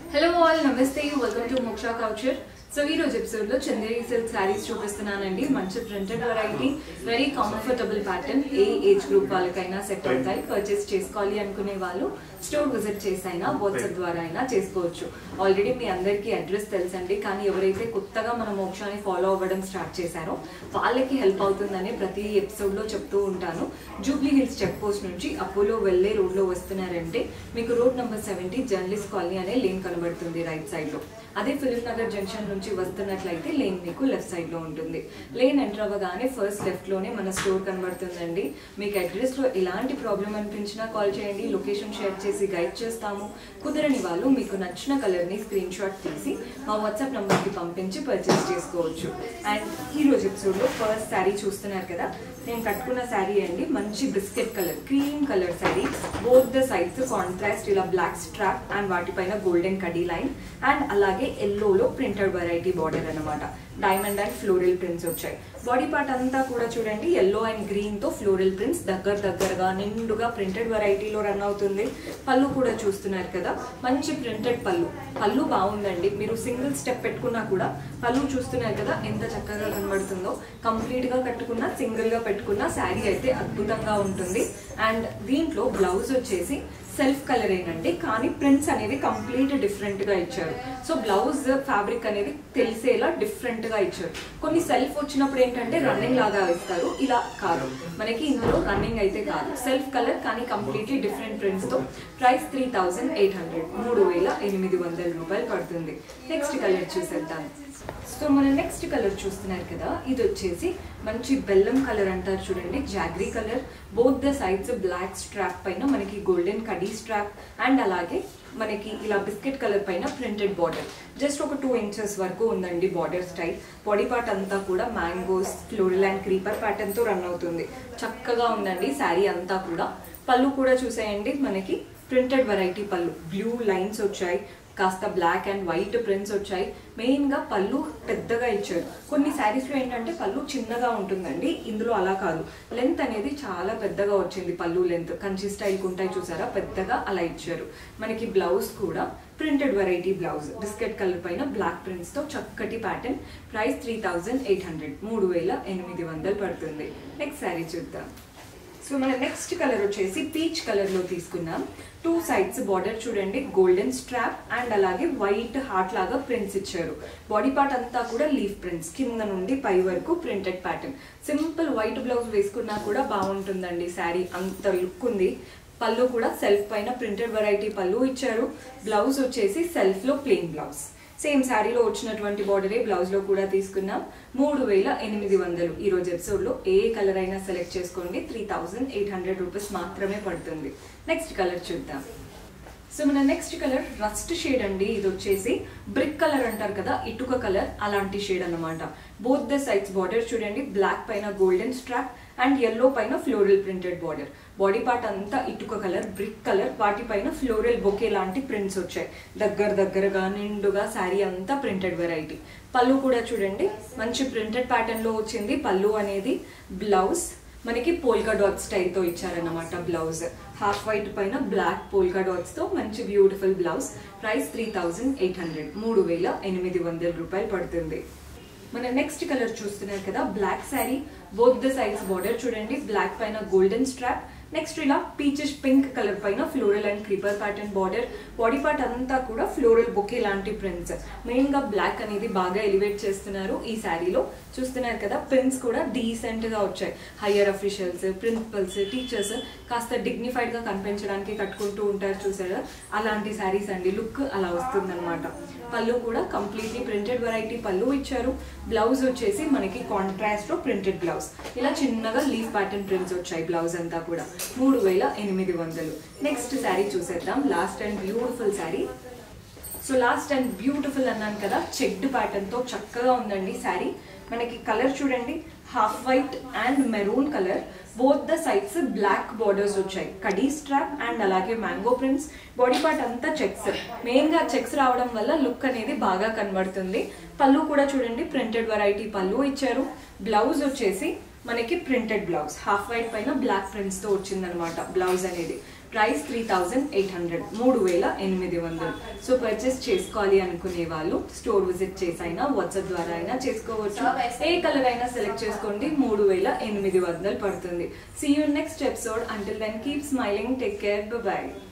hello all నమస్తే welcome to Moksha culture so ఈ రోజు ఎపిసోడ్ లో చందేరి సిల్క్ శారీస్ చూపిస్తున్నానండి మంచి printed variety very comfortable pattern ఏ ఏజ్ గ్రూప్ వాళ్ళకైనా సెట్ అవుతాయి పర్చేస్ చేసుకోవాలి అనుకునే వాళ్ళు స్టోర్ విజిట్ చేసి అయినా వాట్సాప్ ద్వారా అయినా చేసుకోవచ్చు ఆల్రెడీ మీ అందరికీ అడ్రస్ తెలుసండి కానీ ఎవరైతే కొత్తగా మన మోక్షాన్ని ఫాలో అవ్వడం స్టార్ట్ చేశారో వాళ్ళకి హెల్ప్ అవుతుందని ప్రతి ఎపిసోడ్ లో చెప్తూ ఉంటాను జూబ్లీ హిల్స్ చెక్ పోస్ట్ నుంచి అపోలో వెళ్ళే రోడ్ లో వస్తున్నారంటే మీకు road number seventy journalist colony అనే లేన్ కనబడుతుంది రైట్ సైడ్ లో అదే ఫిలిం నగర్ జంక్షన్ నుంచి వస్తున్నట్లయితే లేన్ మీకు లెఫ్ట్ సైడ్ లో ఉంటుంది లేన్ ఎంటర్ అవ్వగానే ఫస్ట్ లెఫ్ట్ లోనే మన స్టోర్ కనబడుతుందండి మీకు అడ్రస్ లో ఎలాంటి ప్రాబ్లం అనిపించినా కాల్ చేయండి లొకేషన్ షేర్ చేసి గైడ్ చేస్తాము కుదరని వాళ్ళు మీకు నచ్చిన కలర్ ని స్క్రీన్ షాట్ తీసి మా వాట్సాప్ నంబర్ కి పంపించి పర్చేస్ చేసుకోవచ్చు అండ్ ఈ రోజు ఎపిసోడ్ లో ఫస్ట్ శారీ చూస్తున్నారు కదా నేను కట్టుకున్న శారీ అండి మంచి biscuit colour cream colour sari both the sides contrast ఇలా బ్లాక్ స్ట్రాప్ అండ్ వాటిపైన గోల్డెన్ కడీ లైన్ అండ్ అలాగే ఎల్లోలో ప్రింటెడ్ వెరైటీ బార్డర్ అన్నమాట డైమండ్ అండ్ ఫ్లోరల్ ప్రింట్స్ వచ్చాయి బాడీ పార్ట్ అంతా కూడా చూడండి ఎల్లో అండ్ గ్రీన్ తో ఫ్లోరల్ ప్రింట్స్ దగ్గర దగ్గరగా నిండుగా ప్రింటెడ్ వెరైటీలో రన్ అవుతుంది పళ్ళు కూడా చూస్తున్నారు కదా మంచి ప్రింటెడ్ పళ్ళు పళ్ళు బాగుందండి మీరు సింగిల్ స్టెప్ పెట్టుకున్నా కూడా పళ్ళు చూస్తున్నారు కదా ఎంత చక్కగా కనబడుతుందో కంప్లీట్ గా కట్టుకున్నా సింగిల్ గా పెట్టుకున్నా శారీ అయితే అద్భుతంగా ఉంటుంది అండ్ దీంట్లో బ్లౌజ్ వచ్చేసి సెల్ఫ్ కలర్ ఏనండి కానీ ప్రింట్స్ అనేవి కంప్లీట్ డిఫరెంట్ గా ఇచ్చారు సో బ్లౌజ్ ఫ్యాబ్రిక్ అనేది తెలిసేలా డిఫరెంట్ గా ఇచ్చారు కొన్ని సెల్ఫ్ వచ్చినప్పుడు ఏంటంటే రన్నింగ్ లాగా ఇస్తారు ఇలా కాదు మనకి ఇందులో రన్నింగ్ అయితే కాదు సెల్ఫ్ కలర్ కానీ కంప్లీట్లీ డిఫరెంట్ ప్రింట్స్ తో price three thousand eight hundred మూడు వేల ఎనిమిది వందల రూపాయలు పడుతుంది నెక్స్ట్ కలర్ చూసేద్దాం సో మన నెక్స్ట్ కలర్ చూస్తున్నారు కదా ఇది వచ్చేసి మంచి బెల్లం కలర్ అంటారు చూడండి jaggery colour both the sides black strap పైన మనకి గోల్డెన్ కడీ స్ట్రాప్ అండ్ అలాగే మనకి ఇలా బిస్కెట్ కలర్ పైన ప్రింటెడ్ బార్డర్ జస్ట్ ఒక టూ ఇంచెస్ వరకు ఉందండి బార్డర్ స్టైల్ బాడీ పార్ట్ అంతా కూడా mangoes floral and creeper pattern తో రన్ అవుతుంది చక్కగా ఉందండి శారీ అంతా కూడా పళ్ళు కూడా చూసేయండి మనకి ప్రింటెడ్ వెరైటీ పళ్ళు బ్లూ లైన్స్ వచ్చాయి కాస్త బ్లాక్ అండ్ వైట్ ప్రింట్స్ వచ్చాయి మెయిన్గా పళ్ళు పెద్దగా ఇచ్చారు కొన్ని శారీస్లో ఏంటంటే పళ్ళు చిన్నగా ఉంటుందండి ఇందులో అలా కాదు లెంత్ అనేది చాలా పెద్దగా వచ్చింది పళ్ళు లెంత్ కంచి స్టైల్కి ఉంటాయి చూసారా పెద్దగా అలా ఇచ్చారు మనకి బ్లౌజ్ కూడా printed variety blouse biscuit colour పైన బ్లాక్ ప్రింట్స్తో చక్కటి pattern price three thousand eight hundred మూడు వేల ఎనిమిది వందలు పడుతుంది నెక్స్ట్ శారీ చూద్దాం సో మన నెక్స్ట్ కలర్ వచ్చేసి పీచ్ కలర్ లో తీసుకున్నాం టూ సైడ్స్ బార్డర్ చూడండి గోల్డెన్ స్ట్రాప్ అండ్ అలాగే వైట్ హార్ట్ లాగా ప్రింట్స్ ఇచ్చారు బాడీ పార్ట్ అంతా కూడా లీఫ్ ప్రింట్స్ కింద నుండి పై వరకు printed pattern simple white blouse వేసుకున్నా కూడా బాగుంటుందండి శారీ అంత లుక్ ఉంది పళ్ళు కూడా సెల్ఫ్ పైన ప్రింటెడ్ వెరైటీ పళ్ళు ఇచ్చారు బ్లౌజ్ వచ్చేసి సెల్ఫ్ లో ప్లెయిన్ బ్లౌజ్ సేమ్ శారీలో వచ్చినటువంటి బార్డరే బ్లౌజ్ లో కూడా తీసుకున్నాం మూడు వేల ఎనిమిది వందలు ఈ రోజు ఎపిసోడ్ లో ఏ కలర్ అయినా సెలెక్ట్ చేసుకోండి three thousand eight hundred rupees మాత్రమే పడుతుంది నెక్స్ట్ కలర్ చూద్దాం సో మన నెక్స్ట్ కలర్ రస్ట్ షేడ్ అండి ఇది వచ్చేసి బ్రిక్ కలర్ అంటారు కదా ఇటుక కలర్ అలాంటి షేడ్ అన్నమాట బోత్ ద సైడ్స్ బార్డర్ చూడండి బ్లాక్ పైన గోల్డెన్ స్ట్రాప్ అండ్ ఎల్లో పైన floral printed border body part అంతా ఇటుక కలర్ బ్రిక్ కలర్ వాటిపైన ఫ్లోరల్ బొకే లాంటి ప్రింట్స్ వచ్చాయి దగ్గర దగ్గరగా నిండుగా శారీ అంతా ప్రింటెడ్ వెరైటీ పళ్ళు కూడా చూడండి మంచి ప్రింటెడ్ ప్యాటర్న్ లో వచ్చింది పళ్ళు అనేది బ్లౌజ్ మనకి పోల్కా డాట్ స్టైల్తో ఇచ్చారన్నమాట బ్లౌజ్ హాఫ్ వైట్ పైన బ్లాక్ పోల్కా డాట్స్తో మంచి beautiful blouse price three thousand eight hundred మూడు వేల ఎనిమిది వందల రూపాయలు పడుతుంది మన నెక్స్ట్ కలర్ చూస్తున్నారు కదా black sari both the sides border చూడండి బ్లాక్ పైన గోల్డెన్ స్ట్రాప్ నెక్స్ట్ ఇలా పీచెస్ పింక్ కలర్ పైన floral and creeper pattern border body part అంతా కూడా ఫ్లోరల్ బొకే లాంటి ప్రింట్స్ మెయిన్ గా బ్లాక్ అనేది బాగా ఎలివేట్ చేస్తున్నారు ఈ శారీలో చూస్తున్నారు కదా ప్రింట్స్ కూడా డీసెంట్ గా వచ్చాయి హయ్యర్ అఫీషియల్స్ ప్రిన్సిపల్స్ టీచర్స్ కాస్త డిగ్నిఫైడ్ గా కనిపించడానికి కట్టుకుంటూ ఉంటారు చూసారా అలాంటి శారీస్ అండి లుక్ అలా వస్తుందన్నమాట పళ్ళు కూడా కంప్లీట్లీ ప్రింటెడ్ వెరైటీ పళ్ళు ఇచ్చారు బ్లౌజ్ వచ్చేసి మనకి కాంట్రాస్ట్ లో ప్రింటెడ్ బ్లౌజ్ ఇలా చిన్నగా లీఫ్ ప్యాటర్న్ ప్రింట్స్ వచ్చాయి బ్లౌజ్ అంతా కూడా మూడు వేల ఎనిమిది వందలు నెక్స్ట్ శారీ చూసేద్దాం last and beautiful sari so last and beautiful అన్నాను కదా చెక్డ్ ప్యాటర్న్ తో చక్కగా ఉందండి శారీ మనకి కలర్ చూడండి half white and maroon colour both the sides black borders వచ్చాయి కడీ స్ట్రాప్ అండ్ అలాగే మ్యాంగో ప్రింట్స్ బాడీ పార్ట్ అంతా చెక్స్ మెయిన్ గా చెక్స్ రావడం వల్ల లుక్ అనేది బాగా కనబడుతుంది పళ్ళు కూడా చూడండి ప్రింటెడ్ వెరైటీ పళ్ళు ఇచ్చారు బ్లౌజ్ వచ్చేసి మనకి ప్రింటెడ్ బ్లౌజ్ హాఫ్ వైట్ పైన బ్లాక్ ప్రింట్స్ తో వచ్చిందనమాట బ్లౌజ్ అనేది price three thousand eight hundred మూడు వేల ఎనిమిది వందలు సో పర్చేస్ చేసుకోవాలి అనుకునే వాళ్ళు స్టోర్ విజిట్ చేసి అయినా వాట్సాప్ ద్వారా అయినా చేసుకోవచ్చు ఏ కలర్ అయినా సెలెక్ట్ చేసుకోండి మూడు వేల ఎనిమిది వందలు పడుతుంది see you next episode until then keep smiling take care by